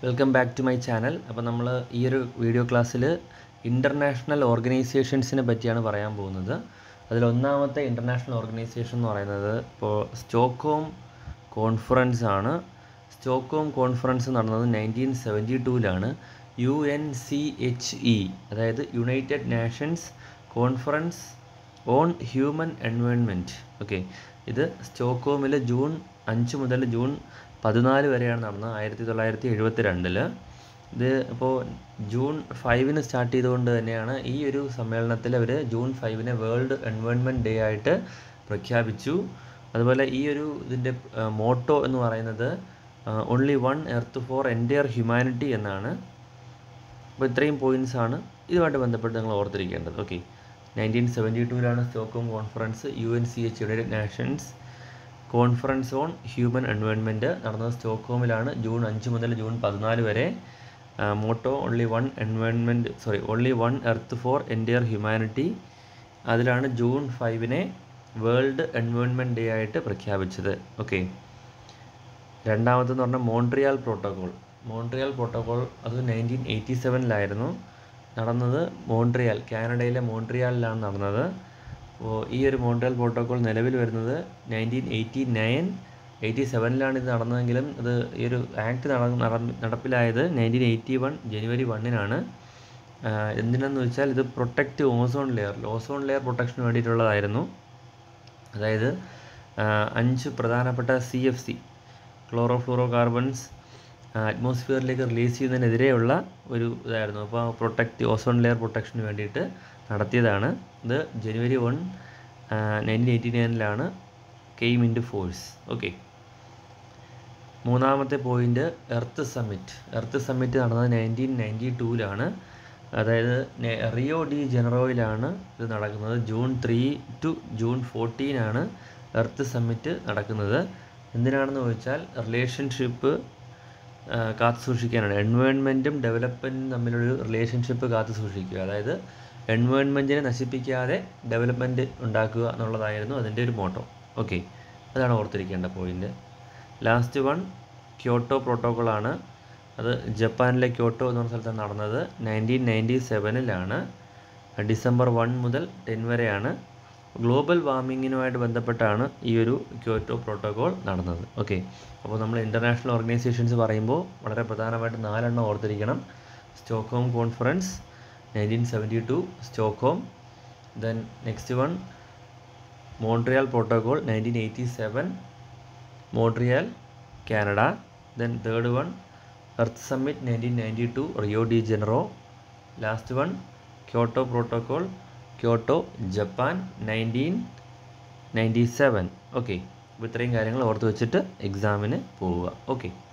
welcome back to my channel അപ്പോൾ നമ്മൾ ഈ ഒരു വീഡിയോ ക്ലാസ്സിൽ ഇൻ്റർനാഷണൽ ഓർഗനൈസേഷൻസിനെ പറ്റിയാണ് പറയാൻ പോകുന്നത് അതിൽ ഒന്നാമത്തെ ഇൻ്റർനാഷണൽ ഓർഗനൈസേഷൻ എന്ന് പറയുന്നത് ഇപ്പോൾ സ്റ്റോക്ക്ഹോം കോൺഫറൻസ് ആണ് സ്റ്റോക്ക്ഹോം കോൺഫറൻസ് നടന്നത് നയൻറ്റീൻ സെവൻറ്റി ടൂവിലാണ് U N C H E അതായത് United Nations conference on human environment okay ഇത് സ്റ്റോക്ക്ഹോമിൽ ജൂൺ അഞ്ച് മുതൽ ജൂൺ പതിനാല് വരെയാണ് നടന്നത് ആയിരത്തി തൊള്ളായിരത്തി എഴുപത്തി രണ്ടിൽ ഇത് ഇപ്പോൾ ജൂൺ ഫൈവിന് സ്റ്റാർട്ട് ചെയ്തുകൊണ്ട് തന്നെയാണ് ഈ ഒരു സമ്മേളനത്തിൽ അവർ ജൂൺ ഫൈവിനെ വേൾഡ് എൻവയോൺമെൻറ്റ് ഡേ ആയിട്ട് പ്രഖ്യാപിച്ചു അതുപോലെ ഈ ഒരു ഇതിൻ്റെ മോട്ടോ എന്ന് പറയുന്നത് only one earth for entire humanity എന്നാണ് അപ്പോൾ ഇത്രയും പോയിൻറ്റ്സ് ആണ് ഇതുമായിട്ട് ബന്ധപ്പെട്ട് നിങ്ങൾ ഓർത്തിരിക്കേണ്ടത് ഓക്കെ നയൻറ്റീൻ സെവൻറ്റി ടൂവിലാണ് Stockholm conference U N C H United Nations conference on human environment നടന്നത് സ്റ്റോക്ക്ഹോമിലാണ് ജൂൺ അഞ്ച് മുതൽ ജൂൺ പതിനാല് വരെ motto only one environment sorry only one earth for entire humanity അതിലാണ് ജൂൺ ഫൈവിനെ വേൾഡ് എൻവയോൺമെൻറ്റ് ഡേ ആയിട്ട് പ്രഖ്യാപിച്ചത് ഓക്കെ രണ്ടാമതെന്ന് പറഞ്ഞാൽ മോൺട്രിയാൽ പ്രോട്ടോകോൾ മോൺട്രിയാൽ പ്രോട്ടോകോൾ അത് നയൻറ്റീൻ എയ്റ്റി സെവനിലായിരുന്നു നടന്നത് മോൺട്രിയാൽ കാനഡയിലെ മോൺട്രിയാലിലാണ് നടന്നത് അപ്പോൾ ഈ ഒരു മോൺട്രിയാൽ പ്രോട്ടോകോൾ നിലവിൽ വരുന്നത് നയൻറ്റീൻ എയ്റ്റി നയൻ എയ്റ്റി സെവനിലാണ് ഇത് നടന്നതെങ്കിലും ഇത് ഈ ഒരു ആക്ട് നട നടപ്പിലായത് നയൻറ്റീൻ എയ്റ്റി വൺ ജനുവരി വണ്ണിനാണ് എന്തിനെന്ന് വെച്ചാൽ ഇത് protect ozone layer ozone layer പ്രൊട്ടക്ഷന് വേണ്ടിയിട്ടുള്ളതായിരുന്നു അതായത് അഞ്ച് പ്രധാനപ്പെട്ട C F C chlorofluorocarbons അറ്റ്മോസ്ഫിയറിലേക്ക് റിലീസ് ചെയ്യുന്നതിനെതിരെയുള്ള ഒരു ഇതായിരുന്നു അപ്പോൾ പ്രൊട്ടക്റ്റ് ഓസോൺ ലെയർ പ്രൊട്ടക്ഷന് വേണ്ടിയിട്ട് നടത്തിയതാണ് ഇത് ജനുവരി വൺ നയൻറ്റീൻ എയ്റ്റി നയനിലാണ് came into force okay മൂന്നാമത്തെ point earth summit earth summit നടന്നത് നയൻറ്റീൻ നയൻറ്റി ടൂവിലാണ് അതായത് റിയോ ഡി ജനറോയിലാണ് ഇത് നടക്കുന്നത് ജൂൺ ത്രീ ടു ജൂൺ ഫോർട്ടീനാണ് എർത്ത് സമ്മിറ്റ് നടക്കുന്നത് എന്തിനാണെന്ന് ചോദിച്ചാൽ റിലേഷൻഷിപ്പ് കാത്തു സൂക്ഷിക്കാനാണ് എൻവയോൺമെൻറ്റും ഡെവലപ്മെൻറ്റും തമ്മിലൊരു റിലേഷൻഷിപ്പ് കാത്തു സൂക്ഷിക്കുക അതായത് എൻവയോൺമെൻറ്റിനെ നശിപ്പിക്കാതെ ഡെവലപ്മെൻറ്റ് ഉണ്ടാക്കുക എന്നുള്ളതായിരുന്നു അതിൻ്റെ ഒരു മോട്ടോ ഓക്കെ അതാണ് ഓർത്തിരിക്കേണ്ട പോയിൻ്റ് ലാസ്റ്റ് വൺ ക്യോട്ടോ പ്രോട്ടോക്കോളാണ് അത് ജപ്പാനിലെ ക്യോട്ടോ എന്ന് പറഞ്ഞ സ്ഥലത്താണ് നടന്നത് നയൻറ്റീൻ നയൻറ്റി സെവനിലാണ് ഡിസംബർ വൺ മുതൽ ടെൻ വരെയാണ് ഗ്ലോബൽ വാർമിങ്ങിനുമായിട്ട് ബന്ധപ്പെട്ടാണ് ഈ ഒരു ക്യോട്ടോ പ്രോട്ടോകോൾ നടന്നത് ഓക്കെ അപ്പോൾ നമ്മൾ ഇൻ്റർനാഷണൽ ഓർഗനൈസേഷൻസ് പറയുമ്പോൾ വളരെ പ്രധാനമായിട്ട് നാലെണ്ണം ഓർത്തിരിക്കണം Stockholm conference nineteen seventy two Stockholm then next one Montreal protocol nineteen eighty seven Montreal Canada then third one earth summit nineteen ninety two Rio de Janeiro last one Kyoto protocol Kyoto Japan nineteen ninety seven okay അപ്പോൾ ഇത്രയും കാര്യങ്ങൾ ഓർത്ത് വെച്ചിട്ട് എക്സാമിന് പോവുക okay